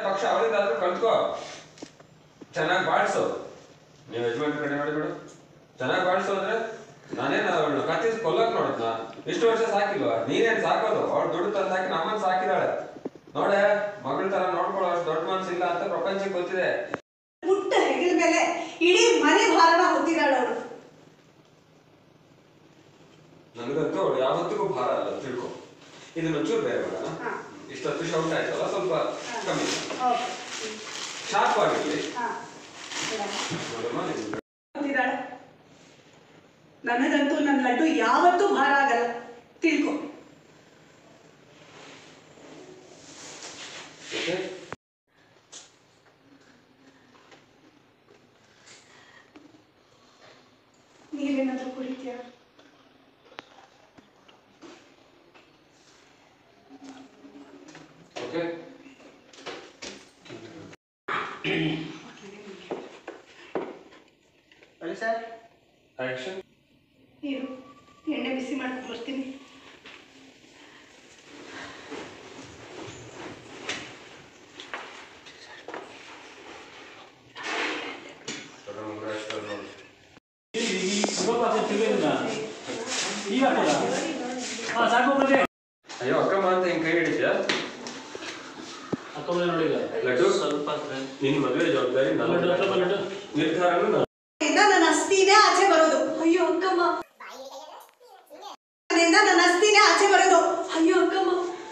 ಪಕ್ಷ ಅವಳಿಂದಾದ್ರೂ ಕಲ್ತ್ಕೋ ಚೆನ್ನಾಗಿ ಬಾಳ್ಸು ನೀವು ಯಜಮಾನ್ ಕಡೆ ನೋಡಿ ಬಿಡು ಚೆನ್ನಾಗಿ ಬಾಳ್ಸು ಅಂದ್ರೆ ನಾನೇನು ಅವಳನ್ನ ಕತ್ತಿಸ್ ಕೊಲ್ಲಕ್ ನೋಡದ್ನ ಇಷ್ಟು ವರ್ಷ ಸಾಕಿಲ್ವಾ ನೀನೇನ್ ಸಾಕೋದು ಅವಳು ದುಡ್ಡು ತಂದು ಸಾಕಿ ನಮ್ಮನ್ನ ಸಾಕಿದಾಳೆ ನೋಡೆ ಮಗಳ ತರ ನೋಡ್ಕೊಳ್ಳೋ ಅಷ್ಟು ದೊಡ್ಡ ಮನ್ಸಿಲ್ಲ ಅಂತ ಪ್ರಪಂಚಕ್ಕೆ ಗೊತ್ತಿದೆ ಪುಟ್ಟ ಹೆಗಲ ಮೇಲೆ ಇಡೀ ಮನೆ ಭಾರನ ಹೊತ್ತಿದ್ದಾಳೆ ಅವಳು ನನಗಂತೂ ಅವಳು ಯಾವತ್ತಿಗೂ ಭಾರ ಅಲ್ಲ ತಿಳ್ಕೊ ಇದನ್ನ ಒಂಚೂರು ಬೇರೆ ಮಾಡೋಣ ಹಾ. ಇಷ್ಟೊತ್ತು ಶೌಟ್ ಆಯ್ತಲ್ಲ ಸ್ವಲ್ಪ ಕಮ್ಮಿ ಓಕೆ ಶಾರ್ಪ್ ಆಗಿರ್ಲಿ ಹಾ ನೋಡಮ್ಮ ನಿಮ್ಗೆ ಹೊತ್ತಿದ್ದಾಳೆ ನನಗಂತೂ ನನ್ನ ಲಡ್ಡು ಯಾವತ್ತೂ ಭಾರ ಆಗಲ್ಲ ತಿಳ್ಕೊ ಓಕೆ ನೀವೇನಾದ್ರೂ ಕುಡಿತೀಯಾ ಓಕೆ ಹೇಳಿ ಸರ್ ಆಕ್ಷನ್ ನೀರು ಎಣ್ಣೆ ಬಿಸಿ ಮಾಡ್ಕೊಂಡು ಬರ್ತೀನಿ ಹಾ ಸಾಕು ಮತ್ತೆ ಅಯ್ಯೋ ಅಕ್ಕಮ್ಮ ಅಂತ ಹಿಂಗ್ ಕೈ ಹಿಡಿದ್ಯಾ ಅಕ್ಕಮ್ಮನೆ ನೋಡಿದ ಲಡ್ಡು ಸ್ವಲ್ಪ ನಿನ್ ಮದುವೆ ಜವಾಬ್ದಾರಿ ನನ್ನ ಲಡ್ಡು ಸ್ವಲ್ಪ ಲಡ್ಡು ನಿರ್ಧಾರನು ನಾನು ಇಂದ ನನ್ನ ಅಸ್ಥಿನೇ ಆಚೆ ಬರೋದು ಅಯ್ಯೋ ಅಕ್ಕಮ್ಮ ಮನೆಯಿಂದ ನನ್ನ ಅಸ್ಥಿನೇ ಆಚೆ ಬರೋದು ಅಯ್ಯೋ ಅಕ್ಕಮ್ಮ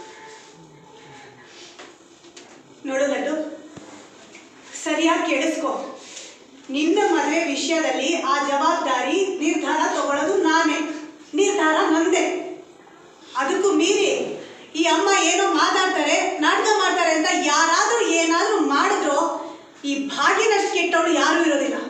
ನೋಡು ಲಡ್ಡು ಸರಿಯಾಗಿ ಕೇಳಿಸ್ಕೊ ನಿನ್ನ ಮದುವೆ ವಿಷಯದಲ್ಲಿ ಆ ಜವಾಬ್ದಾರಿ ನಿರ್ಧಾರ ತಗೊಳ್ಳೋದು ನಾನೇ ನಿರ್ಧಾರ ನಂದೆ ಅದಕ್ಕೂ ಮೀರಿ ಈ ಅಮ್ಮ ಏನೋ ಮಾತಾಡ್ತಾರೆ ನಾಟಕ ಮಾಡ್ತಾರೆ ಅಂತ ಯಾರಾದ್ರೂ ಏನಾದ್ರೂ ಮಾಡಿದ್ರು ಈ ಭಾಗ್ಯನಷ್ಟು ಕೆಟ್ಟವಳು ಯಾರೂ ಇರೋದಿಲ್ಲ